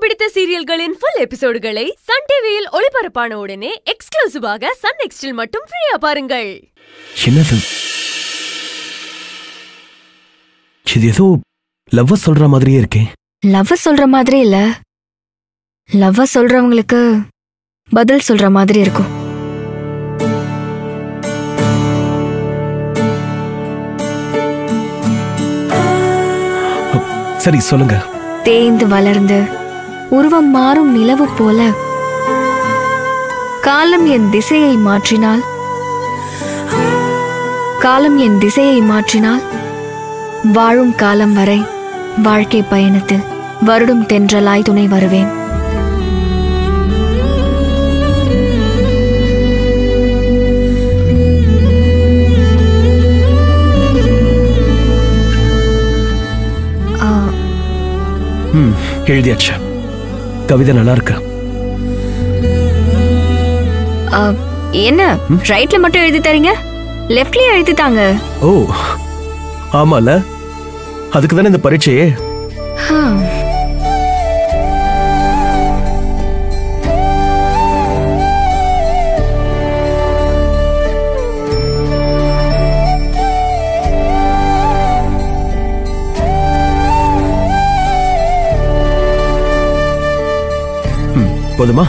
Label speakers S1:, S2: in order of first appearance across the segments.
S1: பிடித்த சீரியல்களின் full எபிசோடுகளை Sun டிவியில் ஒளிபரப்பான உடனே எக்ஸ்க்ளூசிவாக சன் நெக்ஸ்டில் மட்டும் ஃப்ரீயா பாருங்கள்
S2: என்னது இது ஏதோ லவ் சொல்ற மாதிரியே இருக்கே
S3: லவ் சொல்ற மாதிரி இல்ல லவ் சொல்றவங்களுக்கு பதில் சொல்ற மாதிரி இருக்கும்
S2: சரி சொல்லுங்க
S3: தேய்ந்து வளர்ந்து உருவம் மாறும் நிலவு போல காலம் என் திசையை மாற்றினால் காலம் என் திசையை மாற்றினால் வாழும் காலம் வரை வாழ்க்கை பயணத்தில் வருடும் தென்றலாய் துணை வருவேன் ஆ,
S2: ம் எழுதியாச்சு கவிதை நல்லா இருக்கு
S3: ஆ, என்ன ரைட்ல மட்டும் எழுதி தரீங்க லெஃப்ட்லயே எழுதி தாங்க
S2: ஓ ஆமால அதுக்கு தானே இந்த பரீட்சையே
S3: ஹம்.
S2: ம் போதுமா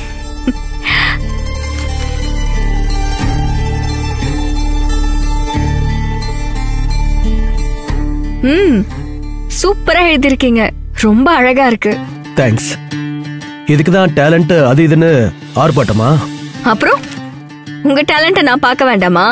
S3: ம் சூப்பரா எழுதிருக்கீங்க ரொம்ப அழகா இருக்கு
S2: தேங்க்ஸ் இதுக்கு தான் டேலண்ட் அது இதுன்னு ஆர்ப்பாட்டமா
S3: அப்புறம் உங்க டேலண்ட நான் பார்க்க வேண்டாமா